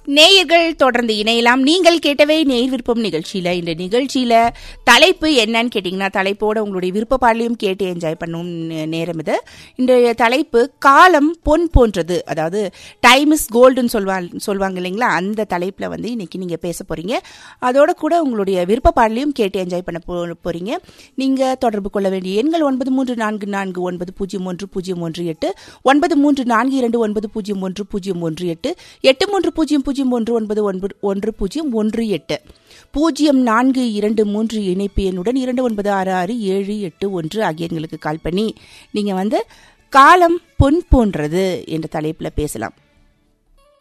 நேயர்கள் தொடர்ந்து இணையலாம் நீங்கள் கேட்டவை நேர் விருப்பம் நிகழ்ச்சியில இந்த நிகழ்ச்சியில தலைப்பு என்னன்னு கேட்டீங்கன்னா தலைப்போட உங்களுடைய விருப்ப பாடலையும் கேட்டு என்ஜாய் பண்ணும் நே- நேரம் இது இன்றைய தலைப்பு காலம் பொன் போன்றது அதாவது டைம் இஸ் கோல்டுன்னு சொல்வாங்க சொல்லுவாங்க இல்லைங்களா அந்த தலைப்புல வந்து இன்னைக்கு நீங்க பேச போறீங்க அதோட கூட உங்களுடைய விருப்ப பாடலையும் கேட்டு என்ஜாய் பண்ண போ- போறீங்க நீங்க தொடர்பு கொள்ள வேண்டிய எண்கள் ஒன்பது மூன்று நான்கு நான்கு ஒன்பது பூஜ்ஜியம் ஒன்று பூஜ்ஜியம் ஒன்று எட்டு ஒன்பது மூன்று நான்கு இரண்டு ஒன்பது பூஜ்ஜியம் ஒன்று பூஜ்ஜியம் ஒன்று எட்டு எட்டு மூன்று பூஜ்ஜியம் பூஜ்ஜியம் ஒன்று ஒன்பது ஒன்பது ஒன்று பூஜ்ஜியம் ஒன்று எட்டு பூஜ்ஜியம் நான்கு இரண்டு மூன்று இணைப்பு எண்ணுடன் இரண்டு ஒன்பது ஆறு ஆறு ஏழு எட்டு ஒன்று ஆகிய எண்களுக்கு கால் பண்ணி நீங்க வந்து காலம் பொன் போன்றது என்ற தலைப்புல பேசலாம்